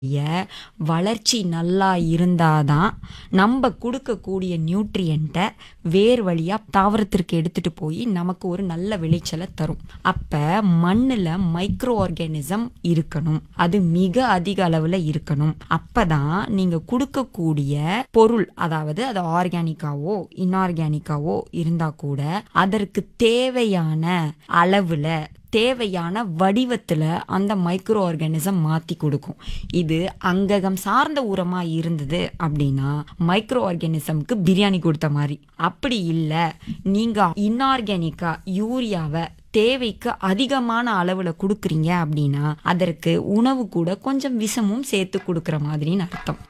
ய வளர்ச்சி நல்லா இருந்தாதான் நம்ம கொடுக்கக்கூடிய நியூட்ரியண்ட்டை வேர் வழியா தாவரத்திற்கு எடுத்துட்டு போய் நமக்கு ஒரு நல்ல விளைச்சலை தரும் அப்ப மண்ணுல மைக்ரோ ஆர்கானிசம் இருக்கணும் அது மிக அதிக அளவுல இருக்கணும் அப்பதான் நீங்க கொடுக்கக்கூடிய பொருள் அதாவது அது ஆர்கானிக்காவோ இன்ஆர்கானிக்காவோ இருந்தா கூட அதற்கு தேவையான அளவுல தேவையான வடிவத்துல அந்த மைக்ரோ ஆர்கானிசம் மாத்தி கொடுக்கும் இது அங்ககம் சார்ந்த உரமா இருந்தது அப்படின்னா மைக்ரோ ஆர்கானிசம்க்கு பிரியாணி கொடுத்த மாதிரி அப்படி இல்லை நீங்க இன்ஆர்கானிக்கா யூரியாவை தேவைக்கு அதிகமான அளவுல கொடுக்குறீங்க அப்படின்னா அதற்கு உணவு கூட கொஞ்சம் விஷமும் சேர்த்து கொடுக்குற மாதிரின்னு அர்த்தம்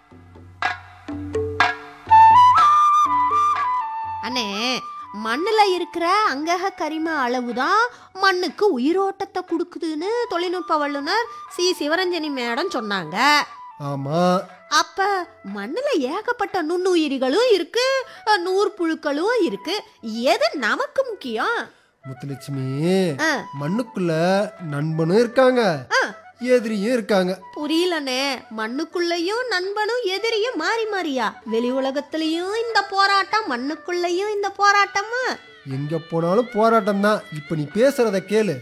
அண்ணே மண்ணுல இருக்கிற அங்கக கரிம அளவுதான் மண்ணுக்கு உயிரோட்டத்தை கொடுக்குதுன்னு தொழில்நுட்ப வல்லுனர் சி சிவரஞ்சனி மேடம் சொன்னாங்க ஆமா அப்ப மண்ணுல ஏகப்பட்ட நுண்ணுயிரிகளும் இருக்கு அஹ், நூற்புழுக்களும் இருக்கு எது நமக்கு முக்கியம் முத்துலட்சுமி ஆ. மண்ணுக்குள்ள நண்பனும் இருக்காங்க ஆ. எதிரியும் இருக்காங்க புரியலனே மண்ணுக்குள்ளேயும் நண்பனும் எதிரியும் மாறி மாறியா வெளி உலகத்திலயும் இந்த போராட்டம் மண்ணுக்குள்ளேயும் இந்த போராட்டமா எங்க போனாலும் போராட்டம் தான் இப்ப நீ பேசுறத கேளு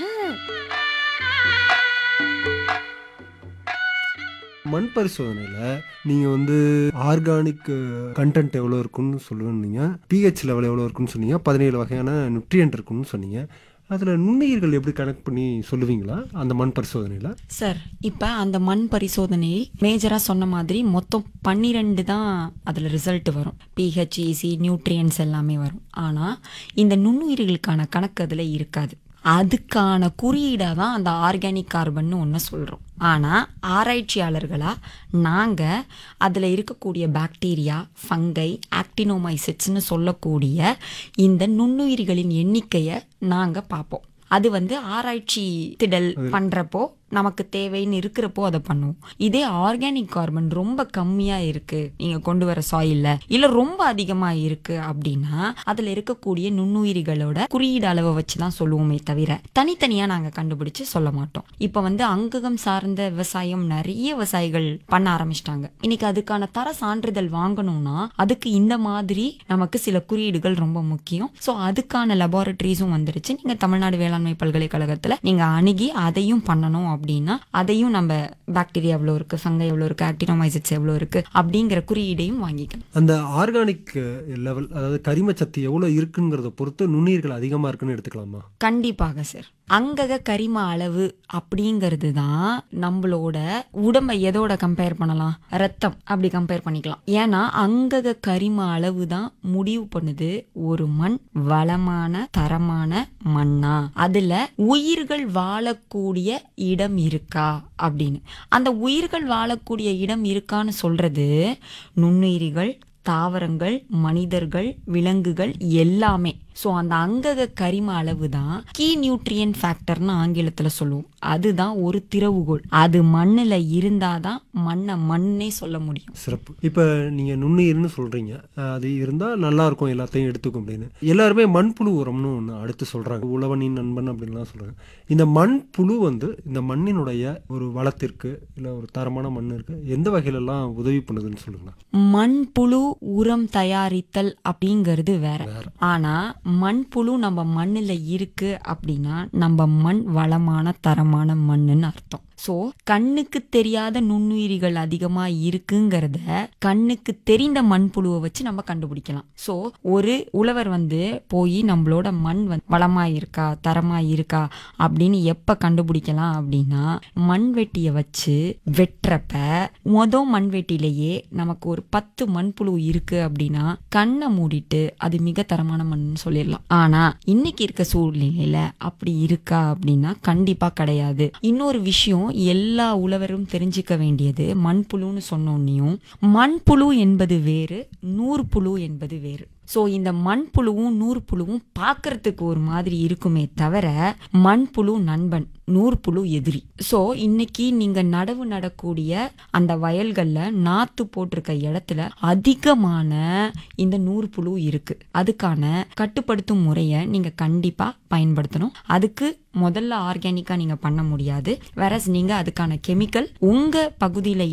மண் பரிசோதனையில் நீங்கள் வந்து ஆர்கானிக் கண்டென்ட் எவ்வளோ இருக்குன்னு சொல்லுவீங்க பிஹெச் லெவல் எவ்வளோ இருக்குன்னு சொன்னீங்க பதினேழு வகையான நியூட்ரியன்ட் இருக்குன்னு சொன்னீங்க அதில் நுண்ணுயிர்கள் எப்படி கனெக்ட் பண்ணி சொல்லுவீங்களா அந்த மண் பரிசோதனையில் சார் இப்போ அந்த மண் பரிசோதனை மேஜராக சொன்ன மாதிரி மொத்தம் பன்னிரெண்டு தான் அதில் ரிசல்ட் வரும் பிஹெச் இசி நியூட்ரியன்ஸ் எல்லாமே வரும் ஆனால் இந்த நுண்ணுயிர்களுக்கான கணக்கு அதில் இருக்காது அதுக்கான குறியீடாக தான் அந்த ஆர்கானிக் கார்பன்னு ஒன்று சொல்கிறோம் ஆனால் ஆராய்ச்சியாளர்களாக நாங்கள் அதில் இருக்கக்கூடிய பாக்டீரியா ஃபங்கை ஆக்டினோமைசிட்ஸ்னு சொல்லக்கூடிய இந்த நுண்ணுயிரிகளின் எண்ணிக்கையை நாங்கள் பார்ப்போம் அது வந்து ஆராய்ச்சி திடல் பண்றப்போ நமக்கு தேவைன்னு இருக்கிறப்போ அதை பண்ணுவோம் இதே ஆர்கானிக் கார்பன் ரொம்ப கம்மியா இருக்கு நீங்க கொண்டு வர சாயில்ல இல்ல ரொம்ப அதிகமா இருக்கு அப்படின்னா அதுல இருக்கக்கூடிய நுண்ணுயிரிகளோட குறியீடு அளவை வச்சு தான் சொல்லுவோமே தவிர தனித்தனியா நாங்க கண்டுபிடிச்சு சொல்ல மாட்டோம் இப்ப வந்து அங்ககம் சார்ந்த விவசாயம் நிறைய விவசாயிகள் பண்ண ஆரம்பிச்சிட்டாங்க இன்னைக்கு அதுக்கான தர சான்றிதழ் வாங்கணும்னா அதுக்கு இந்த மாதிரி நமக்கு சில குறியீடுகள் ரொம்ப முக்கியம் ஸோ அதுக்கான லெபார்டரிஸும் வந்துருச்சு நீங்க தமிழ்நாடு வேளாண்மை பல்கலைக்கழகத்துல நீங்க அணுகி அதையும் பண்ணணும் அப்படின்னா அதையும் நம்ம பாக்டீரியா எவ்வளோ இருக்கு ஃபங்கை எவ்வளோ இருக்கு ஆக்டினோமைசிட்ஸ் எவ்வளோ இருக்கு அப்படிங்கிற குறியீடையும் வாங்கிக்கலாம் அந்த ஆர்கானிக் லெவல் அதாவது கரிமச்சத்து எவ்வளோ இருக்குங்கிறத பொறுத்து நுண்ணுயிர்கள் அதிகமாக இருக்குன்னு எடுத்துக்கலாமா கண்டிப்பாக சார் அங்கக கரிம அளவு அப்படிங்கிறது தான் நம்மளோட உடம்பை எதோட கம்பேர் பண்ணலாம் ரத்தம் அப்படி கம்பேர் பண்ணிக்கலாம் ஏன்னா அங்கக கரிம அளவு தான் முடிவு பண்ணுது ஒரு மண் வளமான தரமான மண்ணா அதுல உயிர்கள் வாழக்கூடிய இடம் இருக்கா அப்படின்னு அந்த உயிர்கள் வாழக்கூடிய இடம் இருக்கான்னு சொல்றது நுண்ணுயிரிகள் தாவரங்கள் மனிதர்கள் விலங்குகள் எல்லாமே ஸோ அந்த அங்கக கரிம அளவு தான் கீ நியூட்ரியன் ஃபேக்டர்னு ஆங்கிலத்தில் சொல்லுவோம் அதுதான் ஒரு திறவுகோல் அது மண்ணில் இருந்தாதான் மண்ணை மண்ணே சொல்ல முடியும் சிறப்பு இப்போ நீங்கள் நுண்ணுயிர்னு சொல்கிறீங்க அது இருந்தால் நல்லா இருக்கும் எல்லாத்தையும் எடுத்துக்கும் அப்படின்னு எல்லாருமே மண்புழு உரம்னு ஒன்று அடுத்து சொல்கிறாங்க உழவனின் நண்பன் அப்படின்லாம் சொல்கிறாங்க இந்த மண்புழு வந்து இந்த மண்ணினுடைய ஒரு வளத்திற்கு இல்லை ஒரு தரமான மண்ணிற்கு எந்த வகையிலலாம் உதவி பண்ணுதுன்னு சொல்லுங்களேன் மண்புழு உரம் தயாரித்தல் அப்படிங்கிறது வேற ஆனா மண்புழு நம்ம மண்ணுல இருக்கு அப்படின்னா நம்ம மண் வளமான தரமான மண்ணுன்னு அர்த்தம் ஸோ கண்ணுக்கு தெரியாத நுண்ணுயிரிகள் அதிகமா இருக்குங்கிறத கண்ணுக்கு தெரிந்த மண்புழுவை வச்சு நம்ம கண்டுபிடிக்கலாம் ஸோ ஒரு உழவர் வந்து போய் நம்மளோட மண் வந்து வளமா இருக்கா தரமா இருக்கா அப்படின்னு எப்ப கண்டுபிடிக்கலாம் அப்படின்னா மண்வெட்டியை வச்சு வெட்டுறப்ப மொத மண்வெட்டிலேயே நமக்கு ஒரு பத்து மண்புழு இருக்கு அப்படின்னா கண்ணை மூடிட்டு அது மிக தரமான மண்ணுன்னு சொல்லிடலாம் ஆனா இன்னைக்கு இருக்க சூழ்நிலையில அப்படி இருக்கா அப்படின்னா கண்டிப்பா கிடையாது இன்னொரு விஷயம் எல்லா உழவரும் தெரிஞ்சுக்க வேண்டியது மண்புழுன்னு சொன்னோன்னையும் மண்புழு என்பது வேறு நூற்புழு என்பது வேறு ஸோ இந்த மண்புழுவும் நூற்புழுவும் பார்க்கறதுக்கு ஒரு மாதிரி இருக்குமே தவிர மண்புழு நண்பன் நூற்புழு எதிரி ஸோ இன்னைக்கு நீங்க நடவு நடக்கூடிய அந்த வயல்கள்ல நாத்து போட்டிருக்க இடத்துல அதிகமான இந்த நூற்புழு இருக்கு அதுக்கான கட்டுப்படுத்தும் முறையை நீங்க கண்டிப்பா பயன்படுத்தணும் அதுக்கு முதல்ல ஆர்கானிக்கா நீங்க பண்ண முடியாது வேற நீங்க அதுக்கான கெமிக்கல் உங்க பகுதியில